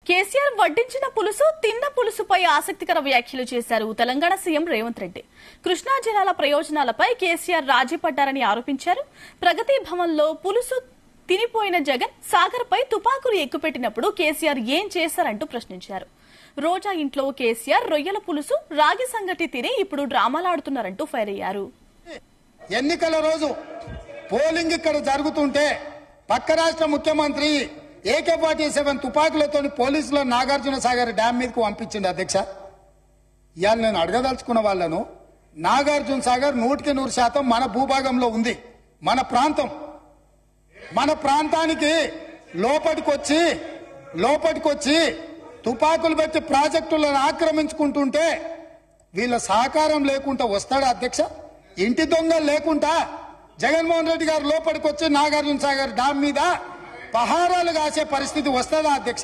కేసీఆర్ వడ్డించిన పులుసు తిన్న పులుసుపై ఆసక్తికర వ్యాఖ్యలు చేశారు తెలంగాణ సీఎం రేవంత్ రెడ్డి కృష్ణా జిల్లాల ప్రయోజనాలపై కేసీఆర్ రాజీ పడ్డారని ఆరోపించారు ప్రగతి భవన్లో పులుసు తినిపోయిన జగన్ సాగర్ పై తుపాకులు ఎక్కుపెట్టినప్పుడు కేసీఆర్ ఏం చేశారంటూ ప్రశ్నించారు రోజా ఇంట్లో కేసీఆర్ రొయ్యల పులుసు రాగి సంగటి తిని ఇప్పుడు డ్రామాలాడుతున్నారంటూ ఫైర్ అయ్యారు ఎన్నికల రోజు పోలింగ్ ఇక్కడ జరుగుతుంటే పక్క రాష్ట్ర ముఖ్యమంత్రి ఏకే ఫార్టీ సెవెన్ తుపాకులతో పోలీసులు నాగార్జున సాగర్ డ్యామ్ మీదకు పంపించింది అధ్యక్ష ఇవాళ నేను అడగదలుచుకున్న వాళ్ళను నాగార్జున సాగర్ నూటికి నూరు శాతం మన భూభాగంలో ఉంది మన ప్రాంతం మన ప్రాంతానికి లోపటికొచ్చి లోపటికొచ్చి తుపాకులు పెట్టి ప్రాజెక్టులను ఆక్రమించుకుంటుంటే వీళ్ళ సహకారం లేకుండా వస్తాడా అధ్యక్ష ఇంటి దొంగ లేకుండా జగన్మోహన్ రెడ్డి గారు లోపలికి వచ్చి నాగార్జున సాగర్ డామ్ మీద పహారాలు కాసే పరిస్థితి వస్తుందా అధ్యక్ష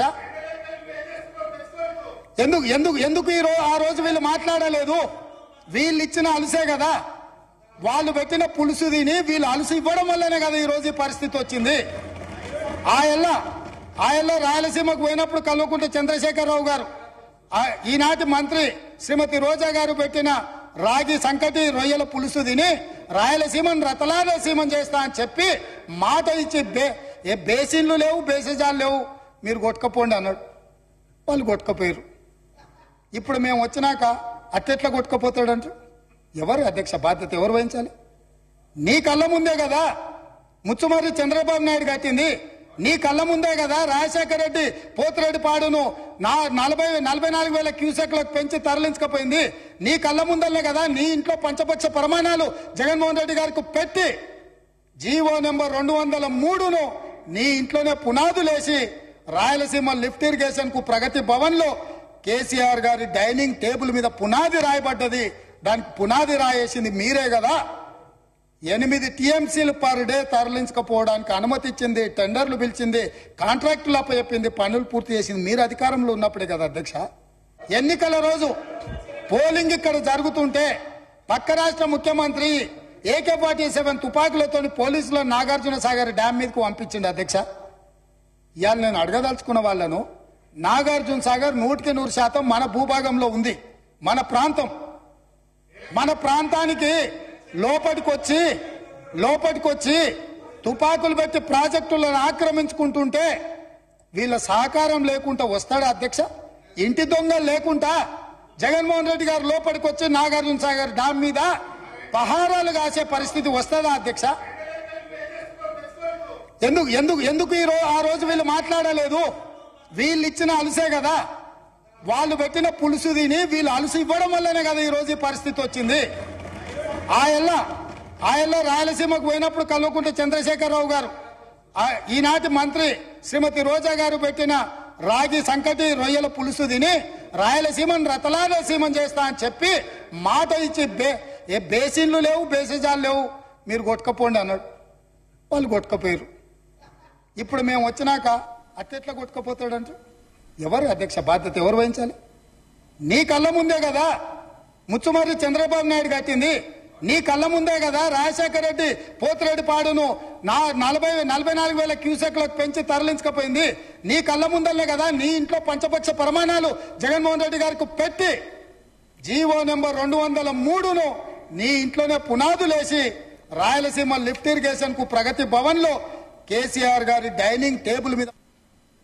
ఎందుకు ఎందుకు ఎందుకు ఈ రో ఆ రోజు వీళ్ళు మాట్లాడలేదు వీళ్ళు ఇచ్చిన అలసే కదా వాళ్ళు పెట్టిన పులుసు తిని వీళ్ళు అలసి ఇవ్వడం వల్లనే కదా ఈ రోజు ఈ పరిస్థితి వచ్చింది ఆయల్ల ఆయల్ల రాయలసీమకు పోయినప్పుడు కల్వకుంట చంద్రశేఖరరావు గారు ఆ ఈనాటి మంత్రి శ్రీమతి రోజా గారు పెట్టిన రాగి సంకటి రొయ్యల పులుసు తిని రాయలసీమను రతలాలసీమం చేస్తా అని చెప్పి మాట ఇచ్చి బే ఏ బేసిన్లు లేవు బేసిజాలు లేవు మీరు కొట్టుకపోండి అన్నాడు వాళ్ళు కొట్టుకపోయారు ఇప్పుడు మేము వచ్చినాక అట్టెట్లా కొట్టుకపోతాడంట ఎవరు అధ్యక్ష బాధ్యత ఎవరు వహించాలి నీ కళ్ళ ముందే కదా ముచ్చుమర్రి చంద్రబాబు నాయుడు కట్టింది నీ కళ్ళ ముందే కదా రాజశేఖర రెడ్డి పోతిరెడ్డి పాడును నా నలభై నలభై నాలుగు వేల క్యూసెక్లకు పెంచి తరలించకపోయింది నీ కళ్ళ ముందల్లే కదా నీ ఇంట్లో పంచపక్ష ప్రమాణాలు జగన్మోహన్ రెడ్డి గారికి పెట్టి జీవో నెంబర్ రెండు వందల మూడును నీ ఇంట్లోనే పునాదులేసి రాయలసీమ లిఫ్ట్ ఇరిగేషన్ కు ప్రగతి భవన్ లో కేసీఆర్ గారి డైనింగ్ టేబుల్ మీద పునాది రాయబడ్డది దానికి పునాది రాయేసింది మీరే కదా ఎనిమిది టీఎంసీలు పర్ డే తరలించకపోవడానికి అనుమతి ఇచ్చింది టెండర్లు పిలిచింది కాంట్రాక్టులు అప్పచెప్పింది పనులు పూర్తి చేసింది మీరు అధికారంలో ఉన్నప్పుడే కదా అధ్యక్ష ఎన్నికల రోజు పోలింగ్ ఇక్కడ జరుగుతుంటే పక్క రాష్ట్ర ముఖ్యమంత్రి ఏకే ఫార్టీ సెవెన్ తుపాకులతో పోలీసులు నాగార్జున సాగర్ డ్యామ్ మీదకు పంపించింది అధ్యక్ష ఇవాళ నేను అడగదలుచుకున్న వాళ్ళను నాగార్జున సాగర్ నూటికి నూరు శాతం మన భూభాగంలో ఉంది మన ప్రాంతం మన ప్రాంతానికి లోపటికొచ్చి లోపటికొచ్చి తుపాకులు పెట్టి ప్రాజెక్టులను ఆక్రమించుకుంటుంటే వీళ్ళ సహకారం లేకుండా వస్తాడా అధ్యక్ష ఇంటి దొంగ లేకుండా జగన్మోహన్ రెడ్డి గారు లోపలికి వచ్చి నాగార్జున సాగర్ డామ్ మీద పహారాలు కాసే పరిస్థితి వస్తుందా అధ్యక్ష ఎందుకు ఎందుకు ఎందుకు ఈ రో ఆ రోజు వీళ్ళు మాట్లాడలేదు వీళ్ళు ఇచ్చిన అలసే కదా వాళ్ళు పెట్టిన పులుసు తిని వీళ్ళు అలసి ఇవ్వడం వల్లనే కదా ఈ రోజు ఈ పరిస్థితి వచ్చింది ఆయల్ల ఆయల్ల రాయలసీమకు పోయినప్పుడు కల్వకుంట చంద్రశేఖరరావు గారు ఆ ఈనాటి మంత్రి శ్రీమతి రోజా గారు పెట్టిన రాగి సంకటి రొయ్యల పులుసు తిని రాయలసీమను రతలాలసీమం చేస్తా అని చెప్పి మాట ఇచ్చి బే ఏ బేసిన్లు లేవు బేసిజాలు లేవు మీరు కొట్టుకపోండి అన్నాడు వాళ్ళు కొట్టుకపోయారు ఇప్పుడు మేము వచ్చినాక అట్టెట్లా కొట్టుకపోతాడంట ఎవరు అధ్యక్ష బాధ్యత ఎవరు వహించాలి నీ కళ్ళ ముందే కదా ముచ్చుమర్రి చంద్రబాబు నాయుడు కట్టింది నీ కళ్ళ ముందే కదా రాజశేఖర రెడ్డి పోతిరెడ్డి పాడును నా నలభై నలభై నాలుగు వేల క్యూసెక్లకు పెంచి తరలించకపోయింది నీ కళ్ళ ముందల్లే కదా నీ ఇంట్లో పంచపక్ష ప్రమాణాలు జగన్మోహన్ రెడ్డి గారికి పెట్టి జీవో నెంబర్ రెండు వందల మూడును నీ ఇంట్లోనే పునాదులేసి రాయలసీమ లిఫ్ట్ ఇరిగేషన్ కు ప్రగతి భవన్ లో కేసీఆర్ గారి డైనింగ్ టేబుల్ మీద